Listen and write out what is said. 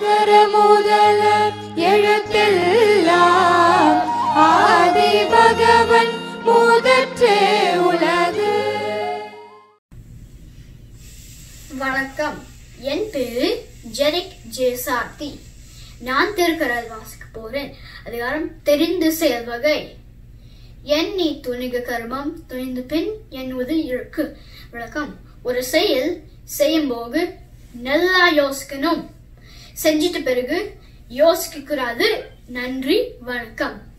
அகர முதல எழுத்தெல்லாம் ஆதி பகவன் முதற்றே உலகு வணக்கம் என் பேரு ஜெரிக் ஜே சார்த்தி நான் திருக்குறள் வாசிக்க போறேன் அதிகாரம் தெரிந்து செயல்வகை என் நீ துணிக கர்மம் துணிந்து பின் எண்ணுவது இருக்கு விளக்கம் ஒரு செயல் செய்யும்போது நல்லா யோசிக்கணும் செஞ்சிட்ட பிறகு யோசிக்க கூடாது நன்றி வணக்கம்